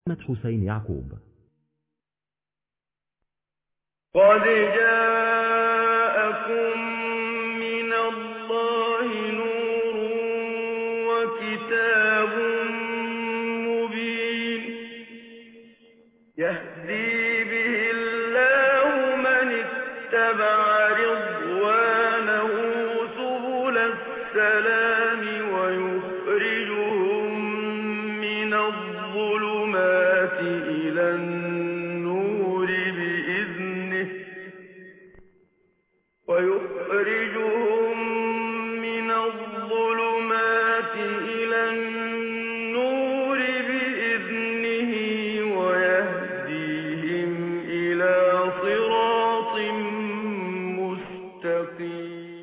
حسين يعقوب قد جاءكم من الله نور وكتاب مبين يهدي به الله من اتبع رضوانه سبل السلام ويخرجهم من الظلمات إلى النور بإذنه ويخرجهم من الظلمات إلى النور بإذنه ويهديهم إلى صراط مستقيم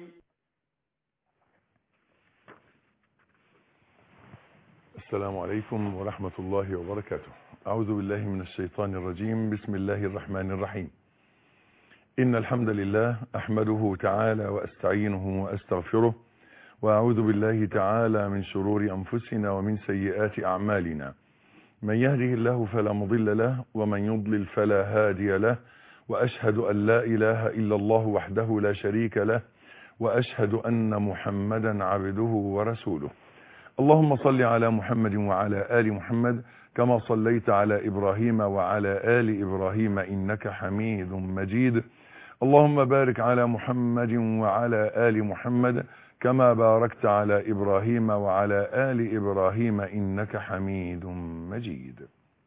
السلام عليكم ورحمة الله وبركاته أعوذ بالله من الشيطان الرجيم بسم الله الرحمن الرحيم إن الحمد لله أحمده تعالى وأستعينه وأستغفره وأعوذ بالله تعالى من شرور أنفسنا ومن سيئات أعمالنا من يهده الله فلا مضل له ومن يضلل فلا هادي له وأشهد أن لا إله إلا الله وحده لا شريك له وأشهد أن محمدا عبده ورسوله اللهم صل على محمد وعلى آل محمد كما صليت على إبراهيم وعلى آل إبراهيم إنك حميد مجيد اللهم بارك على محمد وعلى آل محمد كما باركت على إبراهيم وعلى آل إبراهيم إنك حميد مجيد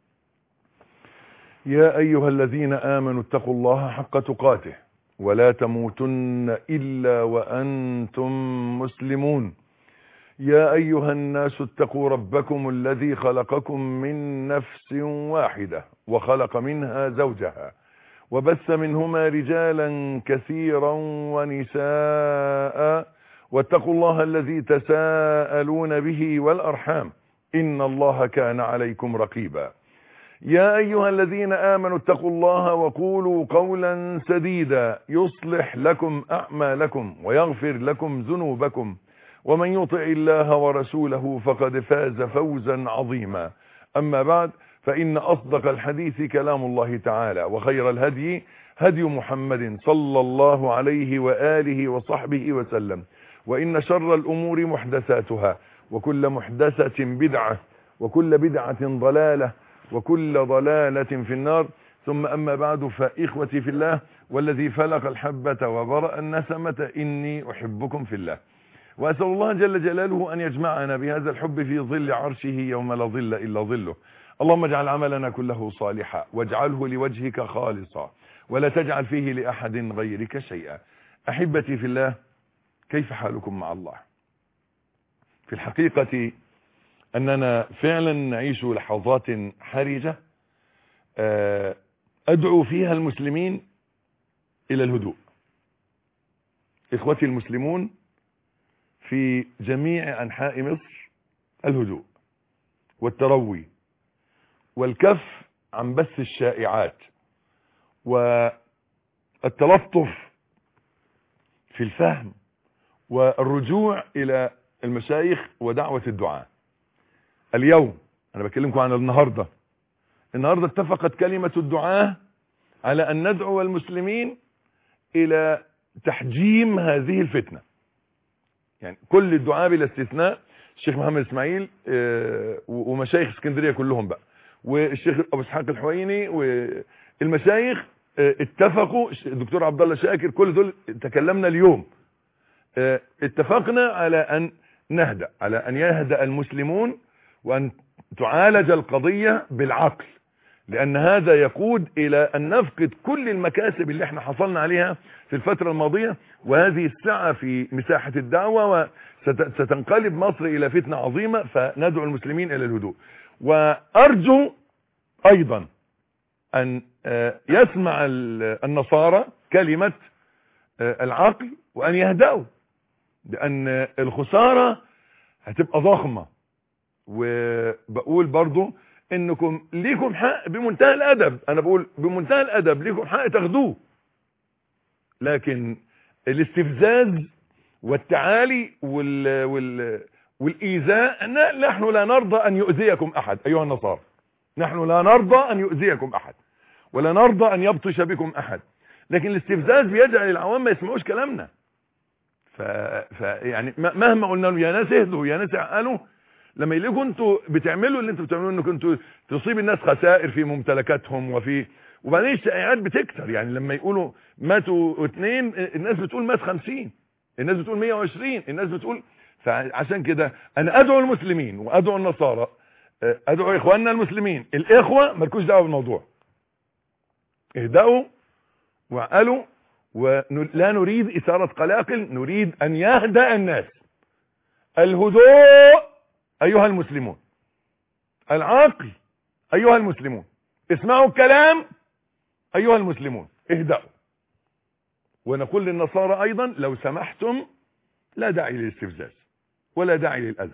يا أيها الذين آمنوا اتقوا الله حق تقاته ولا تموتن إلا وأنتم مسلمون يا أيها الناس اتقوا ربكم الذي خلقكم من نفس واحدة وخلق منها زوجها وبث منهما رجالا كثيرا ونساء واتقوا الله الذي تساءلون به والأرحام إن الله كان عليكم رقيبا يا أيها الذين آمنوا اتقوا الله وقولوا قولا سديدا يصلح لكم أعمالكم ويغفر لكم ذنوبكم ومن يطع الله ورسوله فقد فاز فوزا عظيما أما بعد فإن أصدق الحديث كلام الله تعالى وخير الهدي هدي محمد صلى الله عليه وآله وصحبه وسلم وإن شر الأمور محدثاتها وكل محدثة بدعة وكل بدعة ضلالة وكل ضلالة في النار ثم أما بعد فإخوتي في الله والذي فلق الحبة وبرأ النسمة إني أحبكم في الله وأسأل الله جل جلاله أن يجمعنا بهذا الحب في ظل عرشه يوم لا ظل إلا ظله اللهم اجعل عملنا كله صالحا واجعله لوجهك خالصا ولا تجعل فيه لأحد غيرك شيئا أحبتي في الله كيف حالكم مع الله في الحقيقة أننا فعلا نعيش لحظات حرجة أدعو فيها المسلمين إلى الهدوء إخوتي المسلمون في جميع أنحاء مصر الهدوء والتروي والكف عن بث الشائعات والتلطف في الفهم والرجوع إلى المشايخ ودعوة الدعاء اليوم أنا بكلمكم عن النهاردة النهاردة اتفقت كلمة الدعاء على أن ندعو المسلمين إلى تحجيم هذه الفتنة يعني كل الدعاء بلا استثناء الشيخ محمد اسماعيل ومشايخ اسكندريه كلهم بقى والشيخ ابو اسحاق الحويني والمشايخ اتفقوا الدكتور عبد الله شاكر كل دول تكلمنا اليوم اتفقنا على ان نهدأ على ان يهدأ المسلمون وان تعالج القضية بالعقل لان هذا يقود الى ان نفقد كل المكاسب اللي احنا حصلنا عليها في الفترة الماضية وهذه الساعة في مساحة الدعوة وستنقلب مصر الى فتنة عظيمة فندعو المسلمين الى الهدوء وارجو ايضا ان يسمع النصارى كلمة العقل وان يهدأوا لان الخسارة هتبقى ضخمة وبقول برضو انكم ليكم حق بمنتهى الادب انا بقول بمنتهى الادب ليكم حق تاخدوه لكن الاستفزاز والتعالي وال وال والايذاء نحن لا نرضى ان يؤذيكم احد ايها النصارى نحن لا نرضى ان يؤذيكم احد ولا نرضى ان يبطش بكم احد لكن الاستفزاز بيجعل العوام ما يسمعوش كلامنا ف... ف... يعني م- مهما قلنا له يا ناس اهدوا يا ناس عقلوا لما يلاقوا انتوا بتعملوا اللي انتوا بتعملوه انكم انتوا تصيب الناس خسائر في ممتلكاتهم وفي وبعدين الشائعات بتكتر يعني لما يقولوا ماتوا اثنين الناس بتقول مات خمسين الناس بتقول 120 الناس بتقول فعشان كده انا ادعو المسلمين وادعو النصارى اه، ادعو اخواننا المسلمين الاخوه مالكوش دعوه بالموضوع اهدأوا وعقلوا ولا نريد اثاره قلاقل نريد ان يهدأ الناس الهدوء ايها المسلمون العقل ايها المسلمون اسمعوا الكلام ايها المسلمون اهدأوا ونقول للنصارى ايضا لو سمحتم لا داعي للاستفزاز ولا داعي للاذى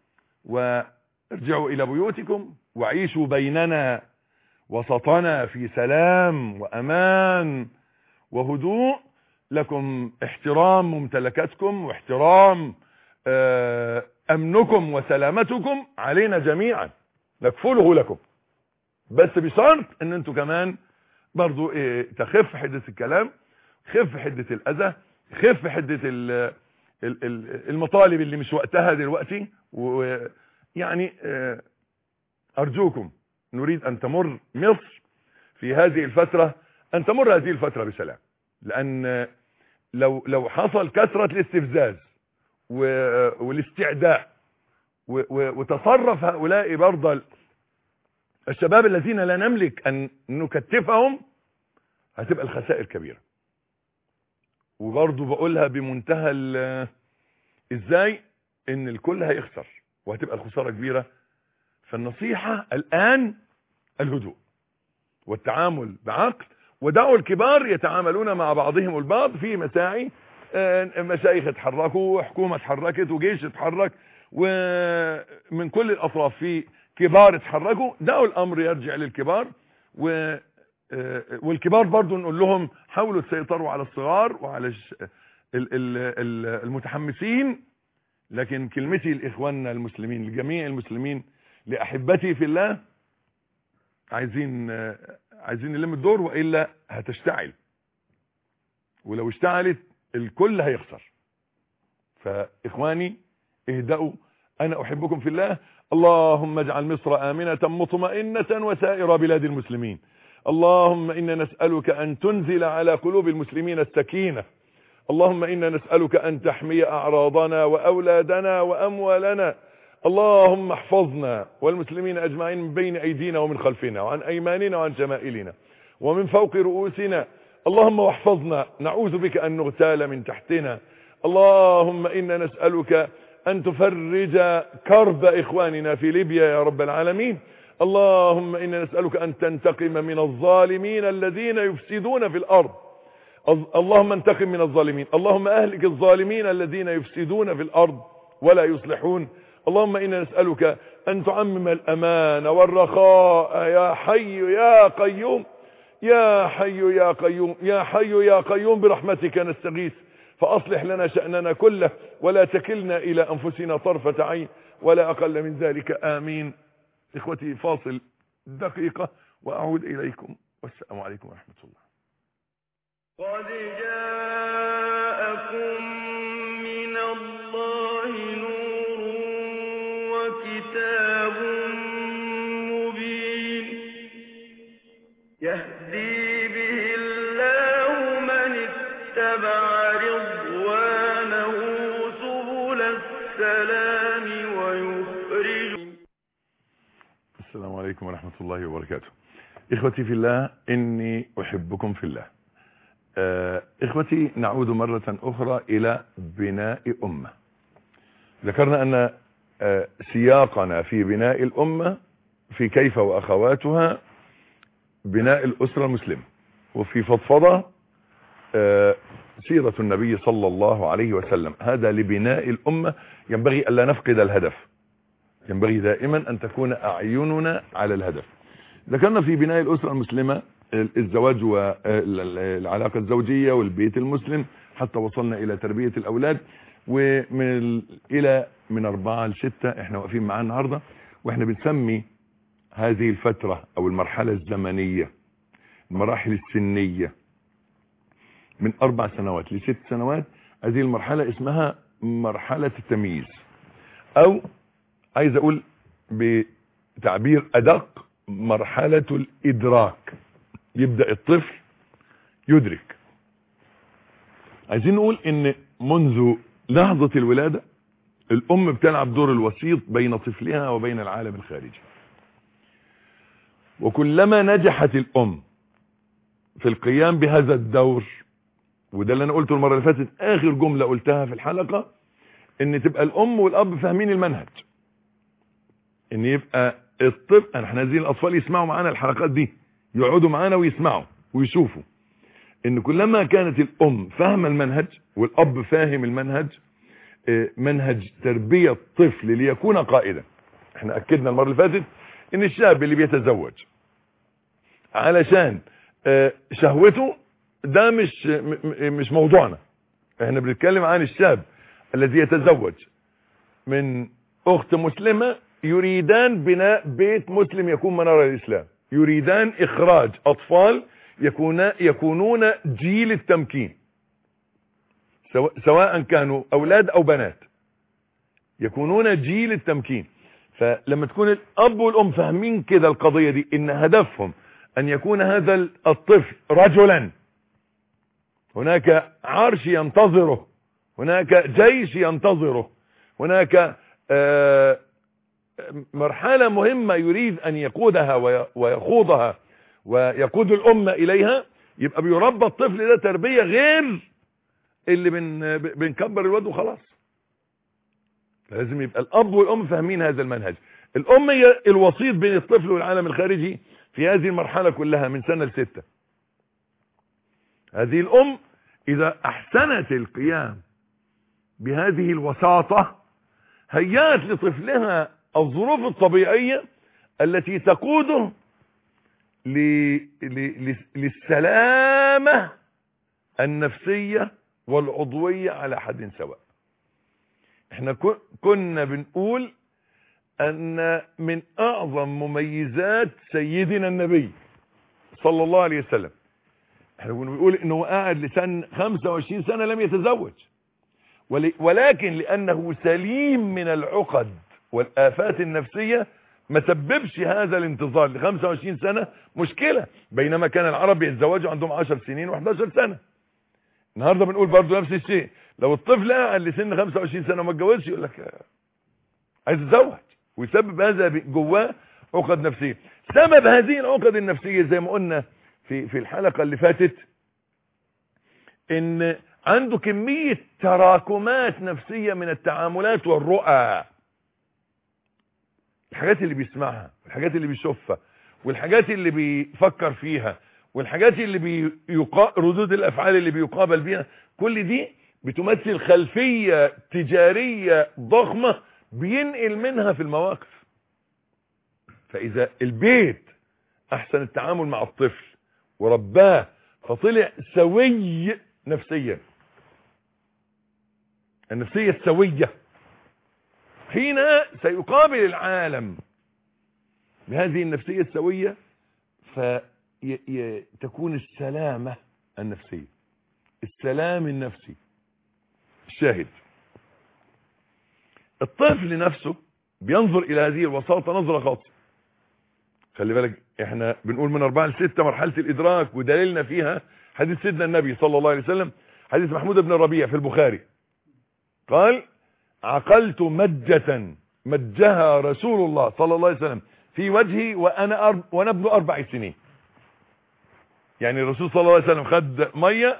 وارجعوا الى بيوتكم وعيشوا بيننا وسطنا في سلام وامان وهدوء لكم احترام ممتلكاتكم واحترام آه، امنكم وسلامتكم علينا جميعا نكفله لكم بس بشرط ان انتوا كمان برضو ايه تخف حدة الكلام خف حدة الاذى خف حدة ال- ال- ال- المطالب اللي مش وقتها دلوقتي ويعني آه، ارجوكم نريد ان تمر مصر في هذه الفترة ان تمر هذه الفترة بسلام لان لو لو حصل كثرة الاستفزاز و- والاستعداء و- و- وتصرف هؤلاء برضه الشباب الذين لا نملك ان نكتفهم هتبقى الخسائر كبيرة وبرضه بقولها بمنتهى ال- ازاي ان الكل هيخسر وهتبقى الخسارة كبيرة فالنصيحة الان الهدوء والتعامل بعقل ودعوا الكبار يتعاملون مع بعضهم البعض في مساعي آه، مشايخ اتحركوا وحكومة اتحركت وجيش اتحرك ومن كل الاطراف في كبار اتحركوا دعوا الامر يرجع للكبار و آه، والكبار برضو نقول لهم حاولوا تسيطروا على الصغار وعلى الش- ال- ال- ال- المتحمسين لكن كلمتي لاخواننا المسلمين لجميع المسلمين لاحبتي في الله عايزين آه، عايزين نلم الدور والا هتشتعل ولو اشتعلت الكل هيخسر فاخواني اهدأوا انا احبكم في الله اللهم اجعل مصر امنة مطمئنة وسائر بلاد المسلمين اللهم انا نسألك ان تنزل على قلوب المسلمين السكينة اللهم انا نسألك ان تحمي اعراضنا واولادنا واموالنا اللهم احفظنا والمسلمين اجمعين من بين ايدينا ومن خلفنا وعن ايماننا وعن شمائلنا ومن فوق رؤوسنا اللهم واحفظنا نعوذ بك ان نغتال من تحتنا اللهم انا نسألك ان تفرج كرب اخواننا في ليبيا يا رب العالمين اللهم انا نسألك ان تنتقم من الظالمين الذين يفسدون في الارض ال- اللهم انتقم من الظالمين اللهم اهلك الظالمين الذين يفسدون في الارض ولا يصلحون اللهم انا نسألك ان تعمم الامان والرخاء يا حي يا قيوم يا حي يا قيوم يا حي يا قيوم برحمتك نستغيث فاصلح لنا شأننا كله ولا تكلنا الى انفسنا طرفة عين ولا اقل من ذلك امين اخوتي فاصل دقيقة واعود اليكم والسلام عليكم ورحمة الله قد جاءكم من الله نور وكتاب مبين يهدي به الله من اتبع رضوانه سبل السلام ويخرج السلام عليكم ورحمة الله وبركاته إخوتي في الله إني أحبكم في الله آه، إخوتي نعود مرة أخرى إلى بناء أمة ذكرنا أن آه، سياقنا في بناء الأمة في كيف وأخواتها بناء الأسرة المسلمة وفي فضفضة آه، سيرة النبي صلى الله عليه وسلم هذا لبناء الأمة ينبغي ألا نفقد الهدف ينبغي دائما أن تكون أعيننا على الهدف ذكرنا في بناء الأسرة المسلمة الزواج والعلاقة الزوجية والبيت المسلم حتى وصلنا إلى تربية الأولاد ومن ال- إلى من أربعة لستة احنا واقفين معاه النهاردة واحنا بنسمي هذه الفترة او المرحلة الزمنية المراحل السنية من اربع سنوات لست سنوات هذه المرحلة اسمها مرحلة التمييز او عايز اقول بتعبير ادق مرحلة الادراك يبدأ الطفل يدرك عايزين نقول ان منذ لحظة الولادة الام بتلعب دور الوسيط بين طفلها وبين العالم الخارجي وكلما نجحت الام في القيام بهذا الدور وده اللي انا قلته المرة اللي فاتت اخر جملة قلتها في الحلقة ان تبقى الام والاب فاهمين المنهج ان يبقى الطفل احنا عايزين الاطفال يسمعوا معانا الحلقات دي يقعدوا معانا ويسمعوا ويشوفوا ان كلما كانت الام فاهمه المنهج والاب فاهم المنهج اه، منهج تربية الطفل ليكون قائدا احنا اكدنا المرة اللي فاتت ان الشاب اللي بيتزوج علشان اه، شهوته ده مش م- م- مش موضوعنا احنا بنتكلم عن الشاب الذي يتزوج من اخت مسلمة يريدان بناء بيت مسلم يكون منارة للاسلام يريدان اخراج اطفال يكون يكونون جيل التمكين سواء- سواء كانوا اولاد او بنات يكونون جيل التمكين فلما تكون الاب والام فاهمين كده القضية دي ان هدفهم ان يكون هذا الطفل رجلا هناك عرش ينتظره هناك جيش ينتظره هناك آه، مرحلة مهمة يريد ان يقودها وي- ويخوضها ويقود الامة اليها يبقى بيربى الطفل ده تربية غير اللي بن بنكبر الواد وخلاص لازم يبقى الاب والام فاهمين هذا المنهج الام هي الوسيط بين الطفل والعالم الخارجي في هذه المرحلة كلها من سنة لستة هذه الام اذا احسنت القيام بهذه الوساطة هيأت لطفلها الظروف الطبيعية التي تقوده ل- ل- ل- للسلامة النفسية والعضوية على حد سواء احنا كن- كنا بنقول ان من اعظم مميزات سيدنا النبي صلى الله عليه وسلم احنا كنا بنقول انه قاعد لسن 25 سنة لم يتزوج ول- ولكن لانه سليم من العقد والافات النفسية ما سببش هذا الانتظار ل 25 سنة مشكلة بينما كان العرب يتزوجوا عندهم 10 سنين و11 سنة النهاردة بنقول برضو نفس الشيء لو الطفل قاعد لسن 25 سنة وما اتجوزش يقول لك آه، عايز يتزوج ويسبب هذا ب- جواه عقد نفسية سبب هذه العقد النفسية زي ما قلنا في في الحلقة اللي فاتت ان عنده كمية تراكمات نفسية من التعاملات والرؤى الحاجات اللي بيسمعها والحاجات اللي بيشوفها والحاجات اللي بيفكر فيها والحاجات اللي بيقا... ردود الافعال اللي بيقابل بيها كل دي بتمثل خلفية تجارية ضخمة بينقل منها في المواقف فاذا البيت احسن التعامل مع الطفل ورباه فطلع سوي نفسيا النفسية السوية حين سيقابل العالم بهذه النفسية السوية فتكون السلامة النفسية السلام النفسي الشاهد الطفل نفسه بينظر الى هذه الوساطة نظرة خاطئة خلي بالك احنا بنقول من اربعة لستة مرحلة الادراك ودليلنا فيها حديث سيدنا النبي صلى الله عليه وسلم حديث محمود بن الربيع في البخاري قال عقلت مجة مجها رسول الله صلى الله عليه وسلم في وجهي وانا أرب وانا ابن اربع سنين يعني الرسول صلى الله عليه وسلم خد مية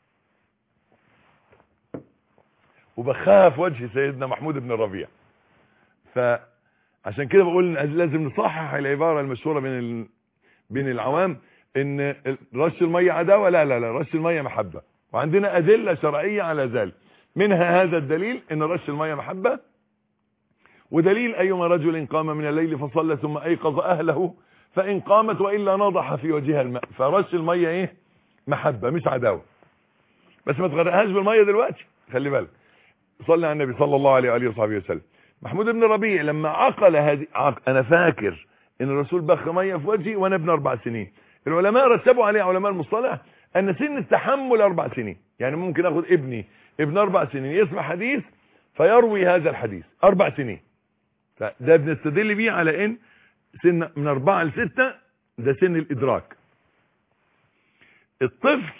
وبخاها في وجه سيدنا محمود بن الربيع فعشان كده بقول إن لازم نصحح العبارة المشهورة بين ال... بين العوام ان رش المية عداوة لا لا لا رش المية محبة وعندنا ادلة شرعية على ذلك منها هذا الدليل ان رش المية محبة ودليل ايما رجل قام من الليل فصلى ثم ايقظ اهله فان قامت والا نضح في وجهها الماء فرش المية ايه محبة مش عداوة بس ما تغرقهاش بالمية دلوقتي خلي بالك صلى على النبي صلى الله عليه وآله وصحبه وسلم محمود بن ربيع لما عقل هذه عق... انا فاكر ان الرسول بخ ميه في وجهي وانا ابن اربع سنين العلماء رتبوا عليه علماء المصطلح ان سن التحمل اربع سنين يعني ممكن اخد ابني ابن اربع سنين يسمع حديث فيروي هذا الحديث اربع سنين فده بنستدل بيه على ان سن من اربعة لستة ده سن الادراك الطفل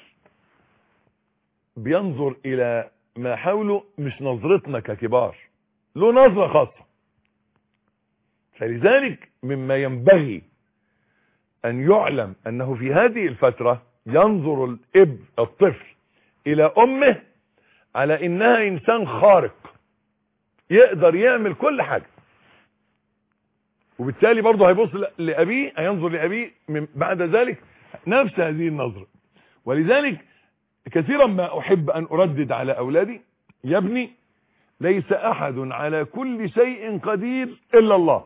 بينظر الى ما حوله مش نظرتنا ككبار له نظرة خاصة فلذلك مما ينبغي ان يعلم انه في هذه الفترة ينظر الاب الطفل الى امه على انها انسان خارق يقدر يعمل كل حاجة وبالتالي برضه هيبص لابيه هينظر لابيه من بعد ذلك نفس هذه النظرة ولذلك كثيرا ما احب ان اردد على اولادي يا ابني ليس احد على كل شيء قدير الا الله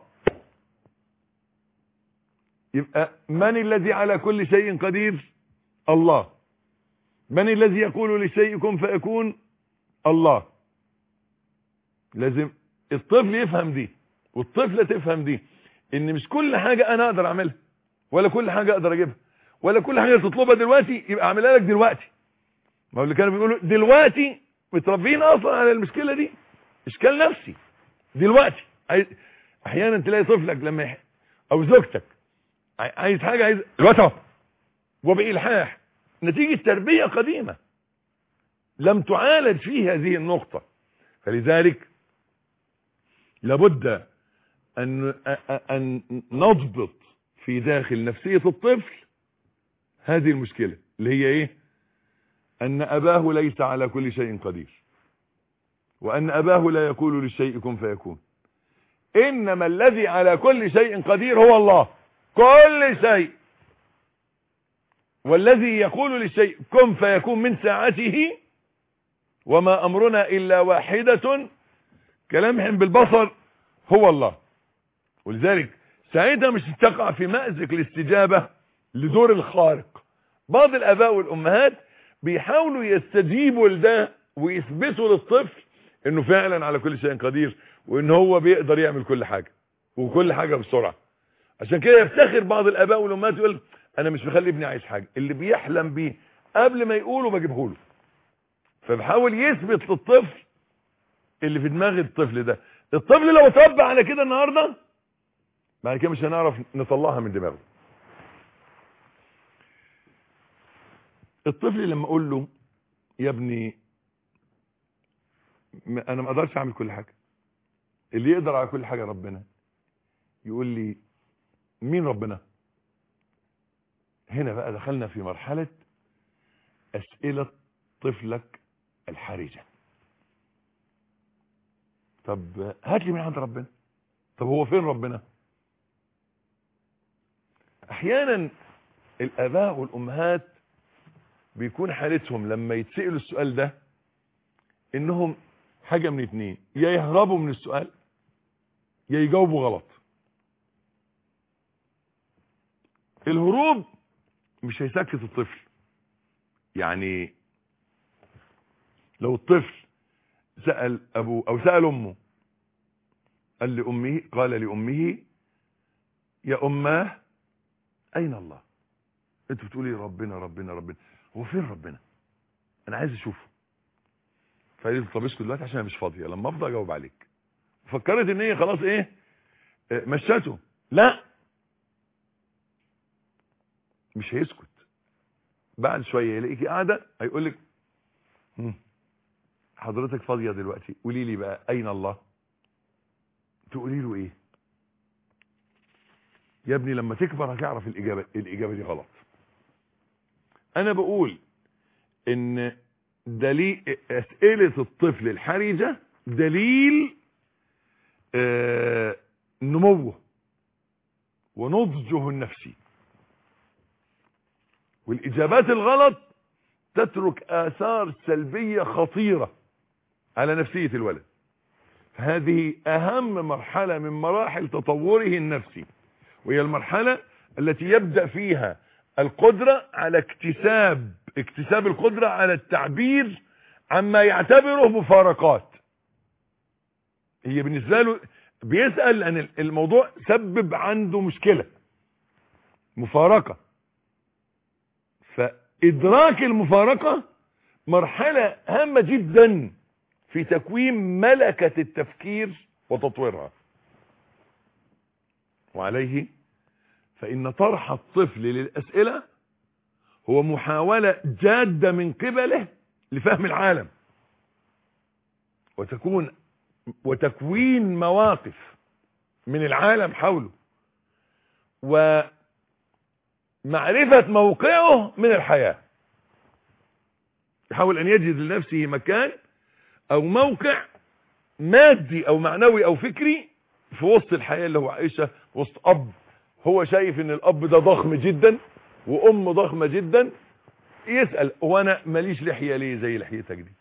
يبقى من الذي على كل شيء قدير الله من الذي يقول للشيء كن فيكون الله لازم الطفل يفهم دي والطفلة تفهم دي ان مش كل حاجة انا اقدر اعملها ولا كل حاجة اقدر اجيبها ولا كل حاجة تطلبها دلوقتي يبقى اعملها لك دلوقتي ما هو اللي كانوا بيقولوا دلوقتي متربيين اصلا على المشكلة دي اشكال نفسي دلوقتي احيانا تلاقي طفلك لما يح... او زوجتك عايز حاجة عايز دلوقتي اهو وبإلحاح نتيجة تربية قديمة لم تعالج فيه هذه النقطة فلذلك لابد أن, أن نضبط في داخل نفسية الطفل هذه المشكلة اللي هي ايه ان اباه ليس على كل شيء قدير وان اباه لا يقول للشيء كن فيكون انما الذي على كل شيء قدير هو الله كل شيء والذي يقول للشيء كن فيكون من ساعته وما امرنا الا واحدة كلمح بالبصر هو الله ولذلك ساعتها مش تقع في مأزق الاستجابة لدور الخارق بعض الاباء والامهات بيحاولوا يستجيبوا لده ويثبتوا للطفل انه فعلا على كل شيء قدير وان هو بيقدر يعمل كل حاجة وكل حاجة بسرعة عشان كده يفتخر بعض الاباء والامهات يقول انا مش مخلي ابني عايز حاجة اللي بيحلم بيه قبل ما يقوله بجيبه له فبحاول يثبت للطفل اللي في دماغ الطفل ده الطفل لو اتربى على كده النهارده بعد كده مش هنعرف نطلعها من دماغه الطفل لما اقول له يا ابني انا ما اقدرش اعمل كل حاجه اللي يقدر على كل حاجه ربنا يقول لي مين ربنا هنا بقى دخلنا في مرحله اسئله طفلك الحرجه طب هات لي من عند ربنا طب هو فين ربنا احيانا الاباء والامهات بيكون حالتهم لما يتسألوا السؤال ده انهم حاجة من اتنين يا يهربوا من السؤال يا يجاوبوا غلط الهروب مش هيسكت الطفل يعني لو الطفل سأل ابوه او سأل امه قال لامه قال لامه يا اماه اين الله انت بتقولي ربنا ربنا ربنا هو فين ربنا انا عايز اشوفه فقالت طب اسكت دلوقتي عشان انا مش فاضيه لما افضى اجاوب عليك فكرت ان هي خلاص ايه اه مشته لا مش هيسكت بعد شويه يلاقيكي قاعده هيقول لك حضرتك فاضيه دلوقتي قولي لي بقى اين الله تقولي له ايه يا ابني لما تكبر هتعرف الاجابه الاجابه دي غلط انا بقول ان دليل اسئلة الطفل الحرجة دليل آه نموه ونضجه النفسي والاجابات الغلط تترك اثار سلبية خطيرة على نفسية الولد هذه اهم مرحلة من مراحل تطوره النفسي وهي المرحلة التي يبدأ فيها القدرة على اكتساب اكتساب القدرة على التعبير عما يعتبره مفارقات هي بالنسبة له بيسأل لأن الموضوع سبب عنده مشكلة مفارقة فإدراك المفارقة مرحلة هامة جدا في تكوين ملكة التفكير وتطويرها وعليه فإن طرح الطفل للأسئلة هو محاولة جادة من قبله لفهم العالم وتكون وتكوين مواقف من العالم حوله ومعرفة موقعه من الحياة يحاول أن يجد لنفسه مكان أو موقع مادي أو معنوي أو فكري في وسط الحياة اللي هو عايشها وسط أب هو شايف ان الأب ده ضخم جدا وأم ضخمة جدا يسأل هو أنا ماليش لحية ليه زي لحيتك دي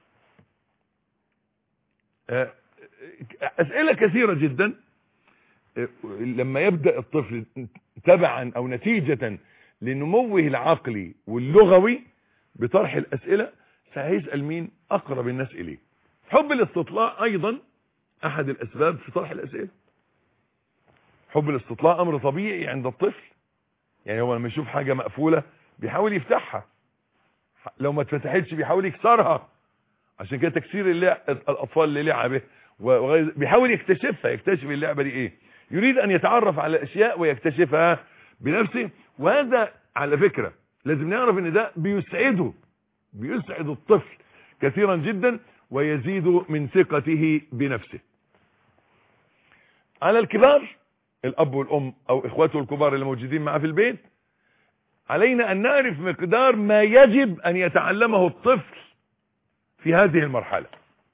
أسئلة كثيرة جدا لما يبدأ الطفل تبعا أو نتيجة لنموه العقلي واللغوي بطرح الأسئلة سهيسأل مين أقرب الناس إليه حب الاستطلاع أيضا أحد الأسباب في طرح الأسئلة حب الاستطلاع أمر طبيعي عند الطفل يعني هو لما يشوف حاجة مقفولة بيحاول يفتحها لو ما اتفتحتش بيحاول يكسرها عشان كده تكسير اللعب الأطفال اللي لعبه بيحاول يكتشفها يكتشف اللعبة دي ايه يريد ان يتعرف على الاشياء ويكتشفها بنفسه وهذا على فكرة لازم نعرف ان ده بيسعده بيسعد الطفل كثيرا جدا ويزيد من ثقته بنفسه على الكبار الاب والام او اخواته الكبار اللي موجودين معاه في البيت علينا ان نعرف مقدار ما يجب ان يتعلمه الطفل في هذه المرحلة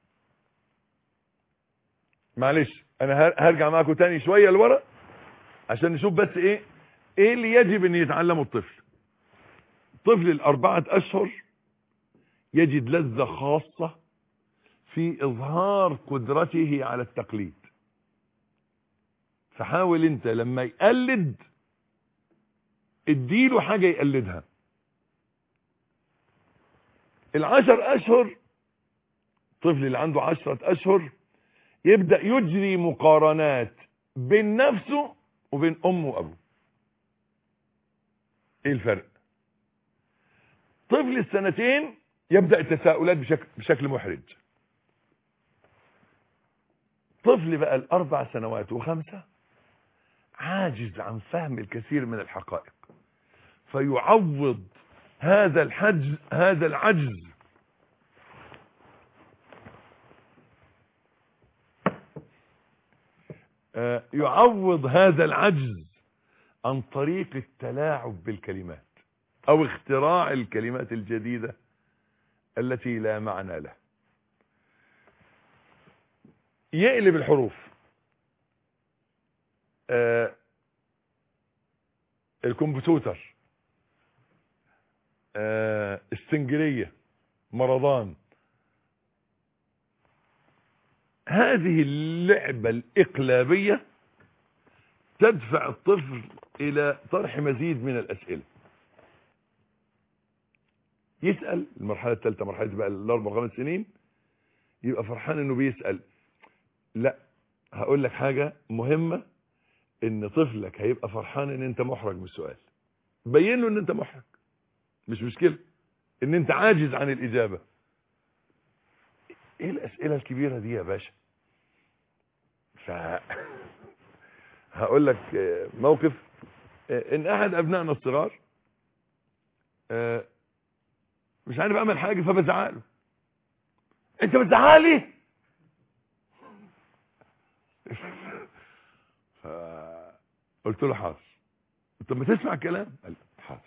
معلش انا هرجع معكم تاني شوية لورا عشان نشوف بس ايه ايه اللي يجب ان يتعلمه الطفل طفل الاربعة اشهر يجد لذة خاصة في اظهار قدرته على التقليد فحاول انت لما يقلد اديله حاجة يقلدها العشر اشهر الطفل اللي عنده عشرة اشهر يبدأ يجري مقارنات بين نفسه وبين امه وابوه ايه الفرق طفل السنتين يبدأ التساؤلات بشكل, بشكل محرج طفل بقى الاربع سنوات وخمسة عاجز عن فهم الكثير من الحقائق فيعوض هذا الحجز هذا العجز يعوض هذا العجز عن طريق التلاعب بالكلمات او اختراع الكلمات الجديدة التي لا معنى له يقلب الحروف آه الكمبيوتر آه السنجرية مرضان هذه اللعبة الإقلابية تدفع الطفل إلى طرح مزيد من الأسئلة يسأل المرحلة الثالثة مرحلة بقى الأربع خمس سنين يبقى فرحان إنه بيسأل لا هقول لك حاجة مهمة إن طفلك هيبقى فرحان إن أنت محرج من السؤال بين له إن أنت محرج مش مشكلة إن أنت عاجز عن الإجابة ايه الاسئله الكبيره دي يا باشا ف هقول لك موقف ان احد ابنائنا الصغار مش عارف اعمل حاجه فبزعق له انت بتزعق لي فقلت له حاضر طب ما تسمع الكلام قال حاضر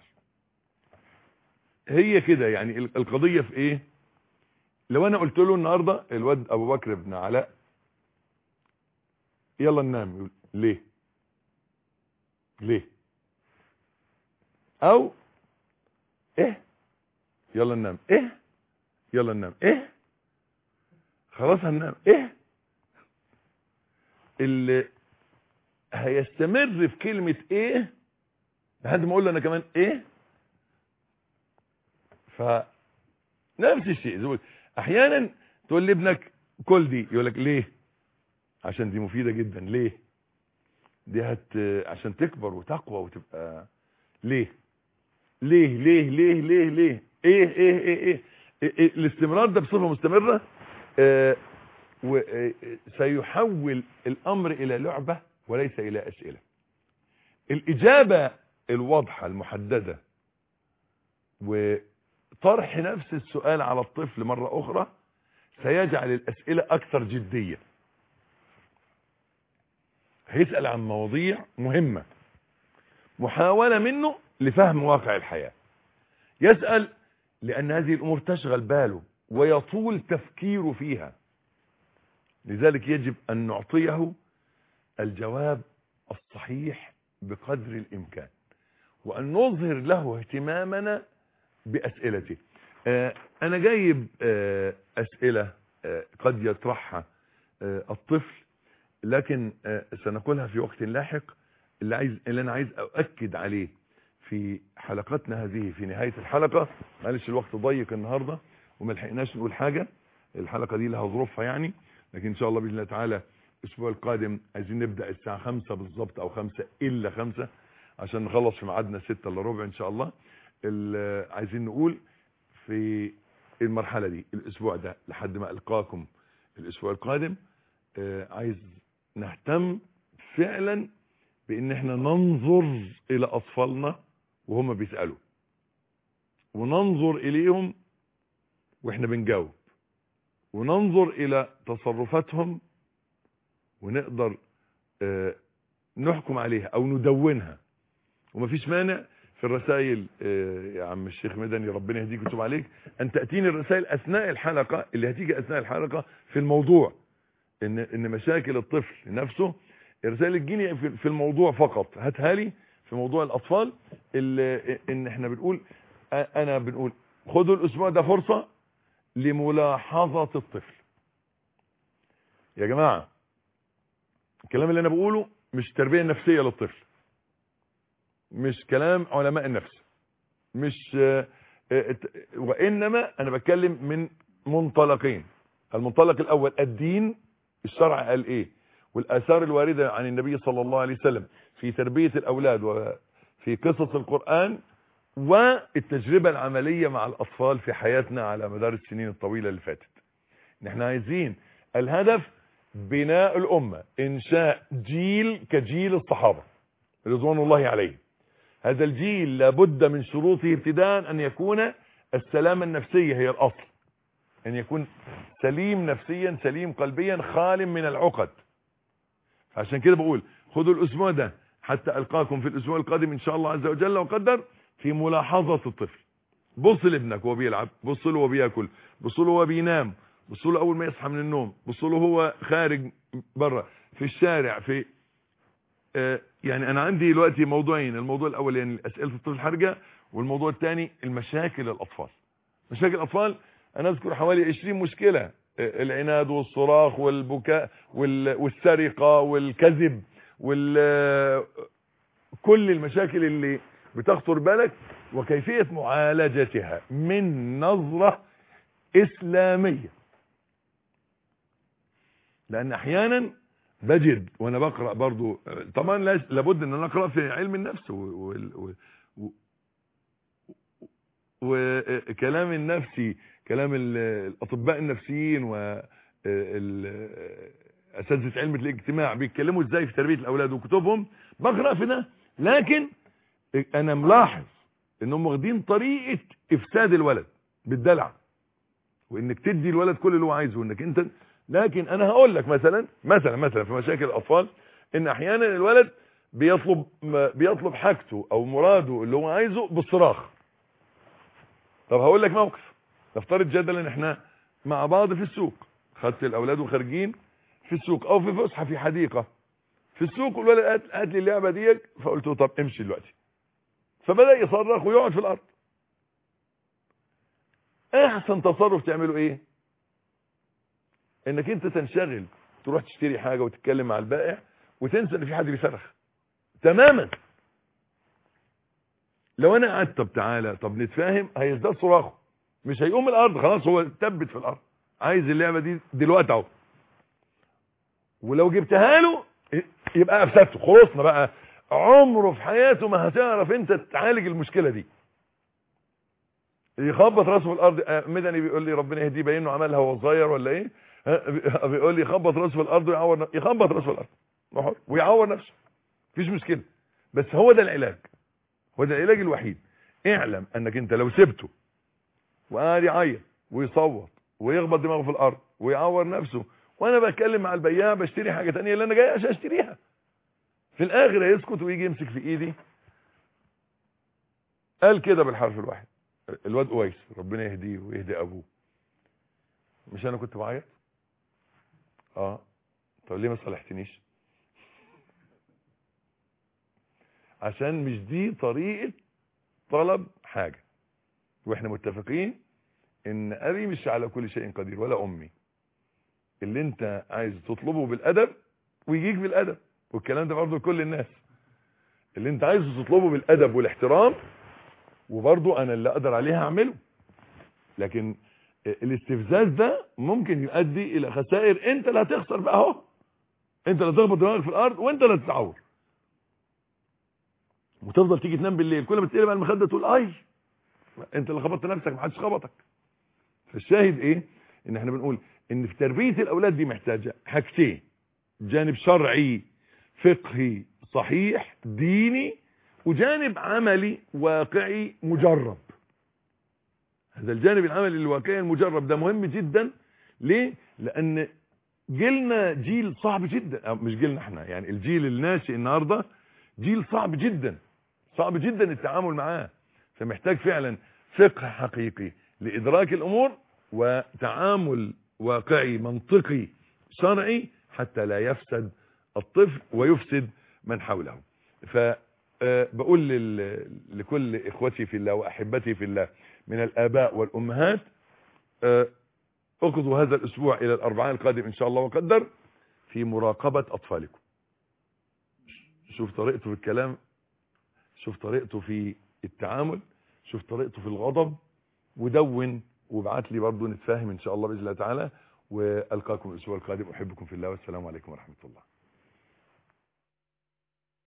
هي كده يعني القضيه في ايه لو انا قلت له النهاردة الواد ابو بكر بن علاء يلا ننام يقول ليه ليه او ايه يلا ننام ايه يلا ننام ايه خلاص هننام ايه اللي هيستمر في كلمة ايه لحد ما اقول له انا كمان ايه ف نفس الشيء احيانا تقول لابنك كل دي يقول لك ليه عشان دي مفيدة جدا ليه دي هت عشان تكبر وتقوى وتبقى ليه ليه ليه ليه ليه ليه ايه ايه ايه ايه, إيه, إيه الاستمرار ده بصفة مستمرة آه وسيحول الامر الى لعبة وليس الى اسئلة الاجابة الواضحة المحددة وطرح نفس السؤال على الطفل مرة اخرى سيجعل الاسئلة اكثر جدية هيسأل عن مواضيع مهمة محاولة منه لفهم واقع الحياة يسأل لأن هذه الأمور تشغل باله ويطول تفكيره فيها لذلك يجب أن نعطيه الجواب الصحيح بقدر الإمكان وأن نظهر له اهتمامنا بأسئلته آه أنا جايب آه أسئلة آه قد يطرحها الطفل لكن سنقولها في وقت لاحق اللي عايز اللي انا عايز اؤكد عليه في حلقتنا هذه في نهاية الحلقة معلش الوقت ضيق النهاردة وما لحقناش نقول حاجة الحلقة دي لها ظروفها يعني لكن ان شاء الله باذن الله تعالى الاسبوع القادم عايزين نبدا الساعة خمسة بالظبط او خمسة الا خمسة عشان نخلص في ميعادنا ستة الا ربع ان شاء الله عايزين نقول في المرحلة دي الاسبوع ده لحد ما القاكم الاسبوع القادم عايز نهتم فعلا بان احنا ننظر الى اطفالنا وهم بيسألوا وننظر اليهم واحنا بنجاوب وننظر الى تصرفاتهم ونقدر اه نحكم عليها او ندونها ومفيش مانع في الرسائل اه يا عم الشيخ مدني ربنا يهديك ويتوب عليك ان تأتيني الرسائل اثناء الحلقة اللي هتيجي اثناء الحلقة في الموضوع ان ان مشاكل الطفل نفسه الرسائل تجيني في الموضوع فقط هاتها لي في موضوع الاطفال اللي ان احنا بنقول انا بنقول خدوا الاسبوع ده فرصة لملاحظة الطفل يا جماعة الكلام اللي انا بقوله مش تربية نفسية للطفل مش كلام علماء النفس مش وانما انا بتكلم من منطلقين المنطلق الاول الدين الشرع قال ايه والاثار الواردة عن النبي صلى الله عليه وسلم في تربية الاولاد وفي قصص القرآن والتجربة العملية مع الاطفال في حياتنا على مدار السنين الطويلة اللي فاتت احنا عايزين الهدف بناء الامة انشاء جيل كجيل الصحابة رضوان الله عليهم هذا الجيل لابد من شروطه ابتداء ان يكون السلامة النفسية هي الاصل ان يكون سليم نفسيا سليم قلبيا خال من العقد عشان كده بقول خدوا الاسبوع ده حتى القاكم في الاسبوع القادم ان شاء الله عز وجل وقدر في ملاحظة الطفل بص لابنك وهو بيلعب بص له وهو بياكل بص له وهو بينام بص له اول ما يصحى من النوم بص له هو خارج بره في الشارع في آه يعني انا عندي دلوقتي موضوعين الموضوع الاول يعني اسئله الطفل الحرجه والموضوع الثاني المشاكل الاطفال مشاكل الاطفال انا اذكر حوالي 20 مشكلة العناد والصراخ والبكاء والسرقة والكذب وال كل المشاكل اللي بتخطر بالك وكيفية معالجتها من نظرة اسلامية لان احيانا بجد وانا بقرأ برضو طبعا لابد ان انا اقرأ في علم النفس و... و... و... وكلام النفسي كلام الاطباء النفسيين و اساتذه علم الاجتماع بيتكلموا ازاي في تربيه الاولاد وكتبهم بقرا في ده لكن انا ملاحظ انهم واخدين طريقه افساد الولد بالدلع وانك تدي الولد كل اللي هو عايزه وانك انت لكن انا هقول لك مثلا مثلا مثلا في مشاكل الاطفال ان احيانا الولد بيطلب بيطلب حاجته او مراده اللي هو عايزه بالصراخ طب هقول لك موقف نفترض جدلا ان احنا مع بعض في السوق خدت الاولاد وخارجين في السوق او في فسحه في حديقه في السوق والولد هات لي اللعبه ديت فقلت له طب امشي دلوقتي فبدا يصرخ ويقعد في الارض احسن تصرف تعمله ايه انك انت تنشغل تروح تشتري حاجه وتتكلم مع البائع وتنسى ان في حد بيصرخ تماما لو انا قعدت طب تعالى طب نتفاهم هيزداد صراخه مش هيقوم الارض خلاص هو ثبت في الارض عايز اللعبه دي دلوقتي اهو ولو جبتها له يبقى افسدته خلصنا بقى عمره في حياته ما هتعرف انت تعالج المشكلة دي يخبط راسه في الارض آه، مدني بيقول لي ربنا يهديه باين انه عملها وهو صغير ولا ايه ها، بيقول لي يخبط راسه في الارض ويعور ن- يخبط راسه في الارض وحر- ويعور نفسه مفيش مشكلة بس هو ده العلاج هو ده العلاج الوحيد اعلم انك انت لو سبته وقاعد يعيط ويصوت ويخبط دماغه في الارض ويعور نفسه وانا بتكلم مع البياع بشتري حاجة تانية اللي انا جاي عشان اشتريها في الاخر هيسكت ويجي يمسك في ايدي قال كده بالحرف الواحد الواد قويس ربنا يهديه ويهدي ابوه مش انا كنت بعيط اه طب ليه ما صالحتنيش عشان مش دي طريقة طلب حاجة واحنا متفقين ان ابي مش على كل شيء قدير ولا امي اللي انت عايز تطلبه بالادب ويجيك بالادب والكلام ده برضه لكل الناس اللي انت عايز تطلبه بالادب والاحترام وبرضه انا اللي اقدر عليه هعمله لكن الاستفزاز ده ممكن يؤدي الى خسائر انت اللي هتخسر بقى اهو انت اللي تخبط دماغك في الارض وانت اللي هتتعور وتفضل تيجي تنام بالليل كل ما تقلب على المخده تقول اي انت اللي خبطت نفسك محدش خبطك فالشاهد ايه ان احنا بنقول ان في تربيه الاولاد دي محتاجه حاجتين جانب شرعي فقهي صحيح ديني وجانب عملي واقعي مجرب هذا الجانب العملي الواقعي المجرب ده مهم جدا ليه لان جيلنا جيل صعب جدا أو مش جيلنا احنا يعني الجيل الناشئ النهارده جيل صعب جدا صعب جدا التعامل معاه فمحتاج فعلا فقه حقيقي لادراك الامور وتعامل واقعي منطقي شرعي حتى لا يفسد الطفل ويفسد من حوله فبقول لكل اخوتي في الله واحبتي في الله من الاباء والامهات آه، اقضوا هذا الاسبوع الى الاربعاء القادم ان شاء الله وقدر في مراقبة اطفالكم شوف طريقته في الكلام شوف طريقته في التعامل شوف طريقته في الغضب ودون وابعت لي برضه نتفاهم ان شاء الله باذن الله تعالى والقاكم الاسبوع القادم احبكم في الله والسلام عليكم ورحمه الله